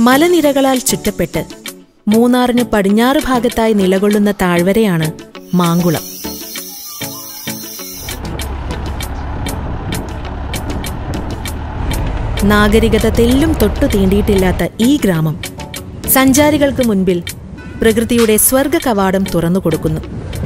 മലനിരകളാൽ ചുറ്റപ്പെട്ട് മൂന്നാറിന് പടിഞ്ഞാറ് ഭാഗത്തായി നിലകൊള്ളുന്ന താഴ്വരയാണ് മാങ്കുളം നാഗരികത തെല്ലും തൊട്ടു തീണ്ടിയിട്ടില്ലാത്ത ഈ ഗ്രാമം സഞ്ചാരികൾക്ക് മുൻപിൽ പ്രകൃതിയുടെ സ്വർഗ കവാടം തുറന്നു കൊടുക്കുന്നു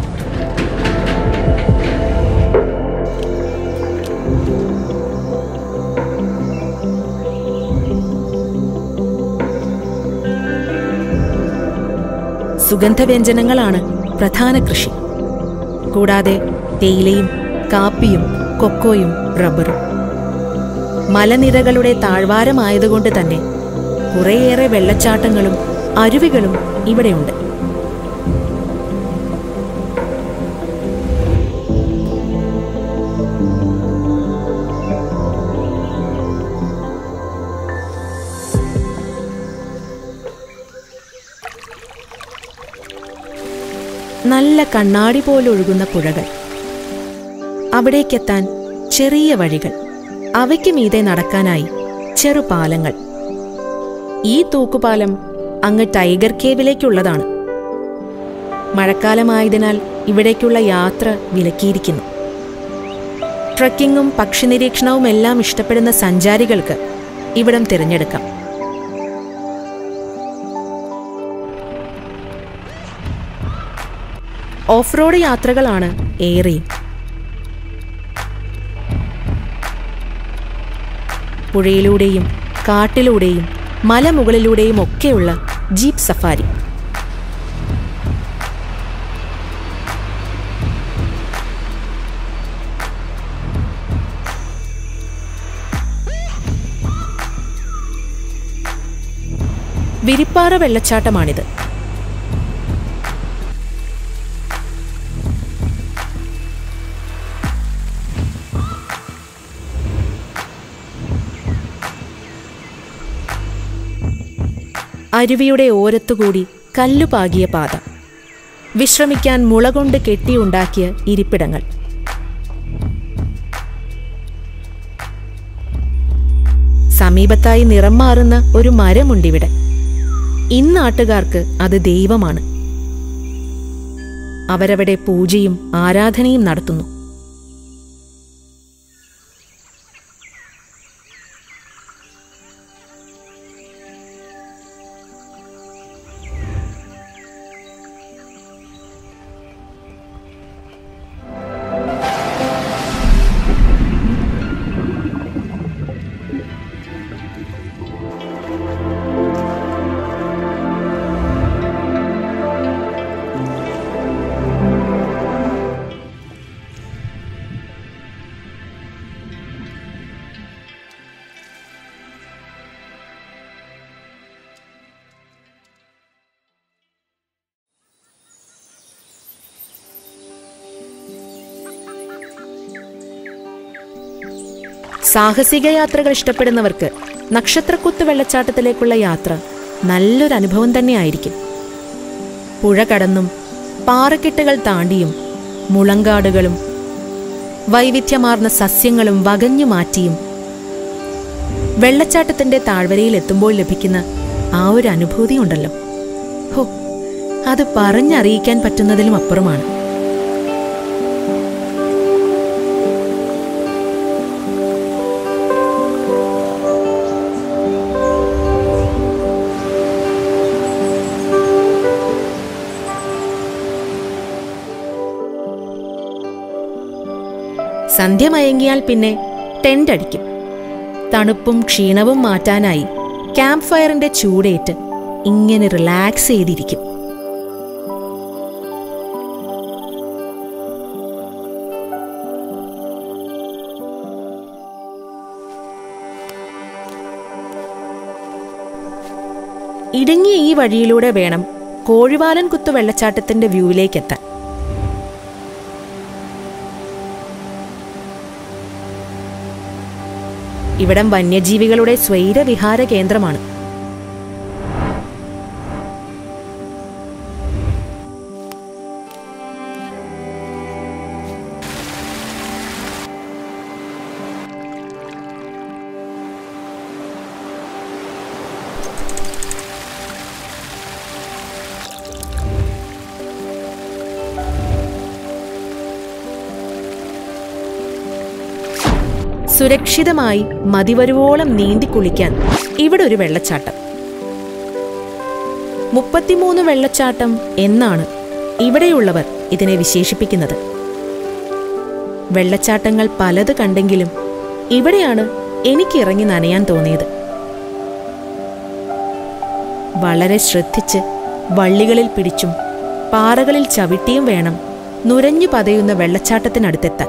സുഗന്ധവ്യഞ്ജനങ്ങളാണ് പ്രധാന കൃഷി കൂടാതെ തേയിലയും കാപ്പിയും കൊക്കോയും റബ്ബറും മലനിരകളുടെ താഴ്വാരമായതുകൊണ്ട് തന്നെ കുറേയേറെ വെള്ളച്ചാട്ടങ്ങളും അരുവികളും ഇവിടെയുണ്ട് നല്ല കണ്ണാടി പോലൊഴുകുന്ന പുഴകൾ അവിടേക്കെത്താൻ ചെറിയ വഴികൾ അവയ്ക്ക് മീതെ നടക്കാനായി ചെറുപാലങ്ങൾ ഈ തൂക്കുപാലം അങ്ങ് ടൈഗർ കേവിലേക്കുള്ളതാണ് മഴക്കാലമായതിനാൽ ഇവിടേക്കുള്ള യാത്ര വിലക്കിയിരിക്കുന്നു ട്രക്കിങ്ങും പക്ഷി നിരീക്ഷണവും എല്ലാം ഇഷ്ടപ്പെടുന്ന സഞ്ചാരികൾക്ക് ഇവിടം തിരഞ്ഞെടുക്കാം ഓഫ് റോഡ് യാത്രകളാണ് ഏറെയും പുഴയിലൂടെയും കാട്ടിലൂടെയും മലമുകളിലൂടെയും ഒക്കെയുള്ള ജീപ്പ് സഫാരി വിരിപ്പാറ വെള്ളച്ചാട്ടമാണിത് അരുവിയുടെ ഓരത്തുകൂടി കല്ലുപാകിയ പാത വിശ്രമിക്കാൻ മുള കൊണ്ട് കെട്ടിയുണ്ടാക്കിയ ഇരിപ്പിടങ്ങൾ സമീപത്തായി നിറം മാറുന്ന ഒരു മരമുണ്ടിവിടെ ഇന്നാട്ടുകാർക്ക് അത് ദൈവമാണ് അവരവിടെ പൂജയും ആരാധനയും നടത്തുന്നു സാഹസിക യാത്രകൾ ഇഷ്ടപ്പെടുന്നവർക്ക് നക്ഷത്രക്കുത്ത് വെള്ളച്ചാട്ടത്തിലേക്കുള്ള യാത്ര നല്ലൊരു അനുഭവം തന്നെയായിരിക്കും പുഴ കടന്നും പാറക്കെട്ടുകൾ താണ്ടിയും മുളങ്കാടുകളും വൈവിധ്യമാർന്ന സസ്യങ്ങളും വകഞ്ഞു മാറ്റിയും വെള്ളച്ചാട്ടത്തിന്റെ താഴ്വരയിൽ എത്തുമ്പോൾ ലഭിക്കുന്ന ആ ഒരു അനുഭൂതി ഉണ്ടല്ലോ ഹോ അത് പറഞ്ഞറിയിക്കാൻ പറ്റുന്നതിലും അപ്പുറമാണ് സന്ധ്യ മയങ്ങിയാൽ പിന്നെ ടെന്റ് അടിക്കും തണുപ്പും ക്ഷീണവും മാറ്റാനായി ക്യാമ്പ് ഫയറിന്റെ ചൂടേറ്റ് ഇങ്ങനെ റിലാക്സ് ചെയ്തിരിക്കും ഇടുങ്ങിയ ഈ വഴിയിലൂടെ വേണം കോഴിവാലൻ കുത്തു വെള്ളച്ചാട്ടത്തിന്റെ വ്യൂവിലേക്കെത്താൻ ഇവിടം വന്യജീവികളുടെ സ്വൈരവിഹാര കേന്ദ്രമാണ് സുരക്ഷിതമായി മതിവരുവോളം നീന്തി കുളിക്കാൻ ഇവിടെ ഒരു വെള്ളച്ചാട്ടം മുപ്പത്തിമൂന്ന് വെള്ളച്ചാട്ടം എന്നാണ് ഇവിടെയുള്ളവർ ഇതിനെ വിശേഷിപ്പിക്കുന്നത് വെള്ളച്ചാട്ടങ്ങൾ പലത് കണ്ടെങ്കിലും ഇവിടെയാണ് എനിക്ക് ഇറങ്ങി നനയാൻ തോന്നിയത് വളരെ ശ്രദ്ധിച്ച് വള്ളികളിൽ പിടിച്ചും പാറകളിൽ ചവിട്ടിയും വേണം നുരഞ്ഞു പതയുന്ന വെള്ളച്ചാട്ടത്തിനടുത്തെത്താൻ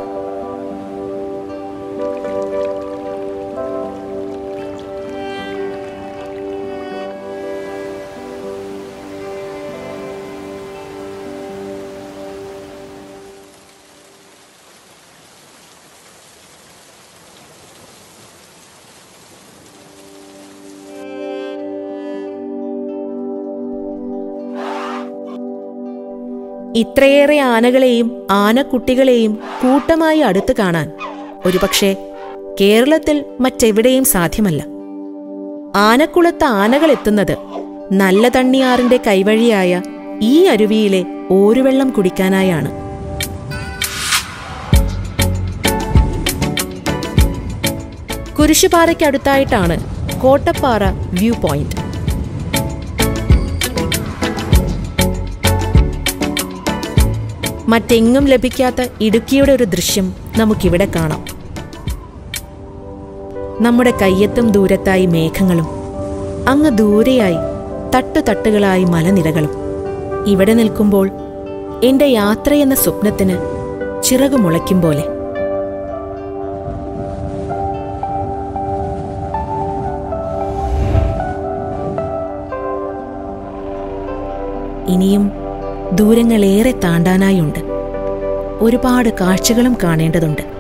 ഇത്രയേറെ ആനകളെയും ആനക്കുട്ടികളെയും കൂട്ടമായി അടുത്ത് കാണാൻ ഒരുപക്ഷെ കേരളത്തിൽ മറ്റെവിടെയും സാധ്യമല്ല ആനക്കുളത്ത് ആനകൾ എത്തുന്നത് നല്ല തണ്ണിയാറിന്റെ കൈവഴിയായ ഈ അരുവിയിലെ ഓരുവെള്ളം കുടിക്കാനായാണ് കുരിശുപാറയ്ക്കടുത്തായിട്ടാണ് കോട്ടപ്പാറ വ്യൂ പോയിന്റ് മറ്റെങ്ങും ലഭിക്കാത്ത ഇടുക്കിയുടെ ഒരു ദൃശ്യം നമുക്കിവിടെ കാണാം നമ്മുടെ കയ്യെത്തും ദൂരത്തായി മേഘങ്ങളും അങ്ങ് ദൂരെയായി തട്ടുതട്ടുകളായി മലനിരകളും ഇവിടെ നിൽക്കുമ്പോൾ എന്റെ യാത്രയെന്ന സ്വപ്നത്തിന് ചിറകു മുളയ്ക്കും പോലെ ഇനിയും ദൂരങ്ങളേറെ താണ്ടാനായുണ്ട് ഒരുപാട് കാഴ്ചകളും കാണേണ്ടതുണ്ട്